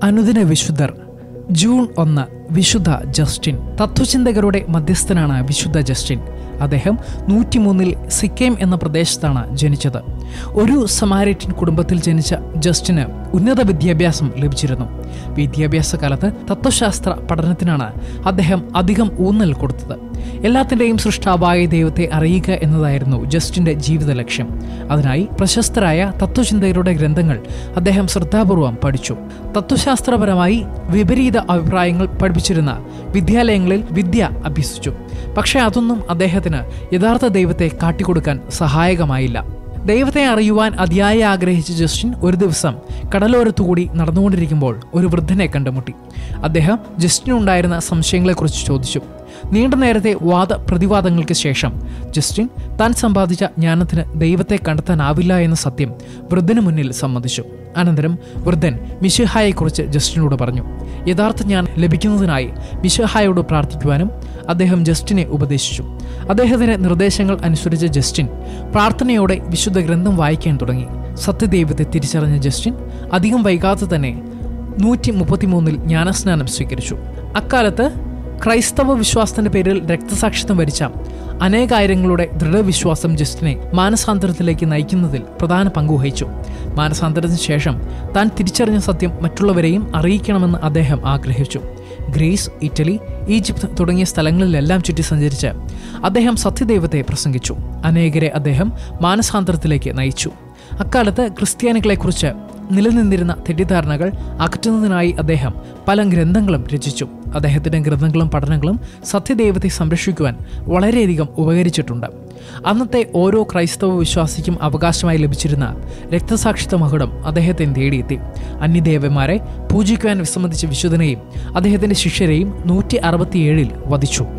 അനുദിന വിശുദ്ധർ ജൂൺ ഒന്ന് വിശുദ്ധ ജസ്റ്റിൻ തത്വചിന്തകരുടെ മധ്യസ്ഥനാണ് വിശുദ്ധ ജസ്റ്റിൻ അദ്ദേഹം നൂറ്റിമൂന്നിൽ സിക്കേം എന്ന പ്രദേശത്താണ് ജനിച്ചത് ഒരു സമാരിറ്റൻ കുടുംബത്തിൽ ജനിച്ച ജസ്റ്റിന് ഉന്നത വിദ്യാഭ്യാസം ലഭിച്ചിരുന്നു വിദ്യാഭ്യാസ കാലത്ത് തത്വശാസ്ത്ര പഠനത്തിനാണ് അദ്ദേഹം അധികം ഊന്നൽ കൊടുത്തത് എല്ലാത്തിൻ്റെയും സൃഷ്ടാവായ ദൈവത്തെ അറിയുക എന്നതായിരുന്നു ജസ്റ്റിന്റെ ജീവിത ലക്ഷ്യം അതിനായി പ്രശസ്തരായ തത്വചിന്തകരുടെ ഗ്രന്ഥങ്ങൾ അദ്ദേഹം ശ്രദ്ധാപൂർവം പഠിച്ചു തത്വശാസ്ത്രപരമായി വിപരീത അഭിപ്രായങ്ങൾ പഠിപ്പിച്ചിരുന്ന വിദ്യാലയങ്ങളിൽ വിദ്യ അഭ്യസിച്ചു പക്ഷേ അതൊന്നും അദ്ദേഹത്തിന് യഥാർത്ഥ ദൈവത്തെ കാട്ടിക്കൊടുക്കാൻ സഹായകമായില്ല ദൈവത്തെ അറിയുവാൻ അതിയായി ആഗ്രഹിച്ച ജസ്റ്റിൻ ഒരു ദിവസം കടലോരത്തുകൂടി നടന്നുകൊണ്ടിരിക്കുമ്പോൾ ഒരു വൃദ്ധനെ കണ്ടുമുട്ടി അദ്ദേഹം ജസ്റ്റിനുണ്ടായിരുന്ന സംശയങ്ങളെക്കുറിച്ച് ചോദിച്ചു നീണ്ട നേരത്തെ വാദ പ്രതിവാദങ്ങൾക്ക് ശേഷം ജസ്റ്റിൻ താൻ സമ്പാദിച്ച ജ്ഞാനത്തിന് ദൈവത്തെ കണ്ടെത്താനാവില്ല എന്ന സത്യം വൃദ്ധന് മുന്നിൽ സമ്മതിച്ചു അനന്തരം വൃദ്ധൻ മിശിഹായെക്കുറിച്ച് ജസ്റ്റിനോട് പറഞ്ഞു യഥാർത്ഥ ജ്ഞാനം ലഭിക്കുന്നതിനായി മിശിഹായോട് പ്രാർത്ഥിക്കുവാനും അദ്ദേഹം ജസ്റ്റിനെ ഉപദേശിച്ചു അദ്ദേഹത്തിന്റെ നിർദ്ദേശങ്ങൾ അനുസരിച്ച് ജസ്റ്റിൻ പ്രാർത്ഥനയോടെ വിശുദ്ധ ഗ്രന്ഥം വായിക്കാൻ തുടങ്ങി സത്യദൈവത്തെ തിരിച്ചറിഞ്ഞ ജസ്റ്റിൻ അധികം വൈകാതെ തന്നെ നൂറ്റി മുപ്പത്തിമൂന്നിൽ ജ്ഞാനസ്നാനം സ്വീകരിച്ചു അക്കാലത്ത് ക്രൈസ്തവ വിശ്വാസത്തിന്റെ പേരിൽ രക്തസാക്ഷിത്വം വരിച്ച അനേകായിരങ്ങളുടെ ദൃഢവിശ്വാസം ജസ്റ്റിനെ മാനസാന്തരത്തിലേക്ക് നയിക്കുന്നതിൽ പ്രധാന പങ്കുവഹിച്ചു മാനസാന്തരത്തിന് ശേഷം താൻ തിരിച്ചറിഞ്ഞ സത്യം മറ്റുള്ളവരെയും അറിയിക്കണമെന്ന് അദ്ദേഹം ആഗ്രഹിച്ചു ഗ്രീസ് ഇറ്റലി ഈജിപ്ത് തുടങ്ങിയ സ്ഥലങ്ങളിലെല്ലാം ചുറ്റി സഞ്ചരിച്ച് അദ്ദേഹം സത്യദൈവത്തെ പ്രസംഗിച്ചു അനേകരെ അദ്ദേഹം മാനസാന്തരത്തിലേക്ക് നയിച്ചു അക്കാലത്ത് ക്രിസ്ത്യാനികളെക്കുറിച്ച് നിലനിന്നിരുന്ന തെറ്റിദ്ധാരണകൾ അകറ്റുന്നതിനായി അദ്ദേഹം പല ഗ്രന്ഥങ്ങളും രചിച്ചു അദ്ദേഹത്തിൻ്റെ ഗ്രന്ഥങ്ങളും പഠനങ്ങളും സത്യദൈവത്തെ സംരക്ഷിക്കുവാൻ വളരെയധികം ഉപകരിച്ചിട്ടുണ്ട് അന്നത്തെ ഓരോ ക്രൈസ്തവ വിശ്വാസിക്കും അവകാശമായി ലഭിച്ചിരുന്ന രക്തസാക്ഷിത്വ മകുടം അദ്ദേഹത്തെ തേടിയെത്തി അന്യദേവന്മാരെ പൂജിക്കുവാൻ വിസമ്മതിച്ച വിശുദ്ധനെയും അദ്ദേഹത്തിൻ്റെ ശിഷ്യരെയും നൂറ്റി അറുപത്തിയേഴിൽ വധിച്ചു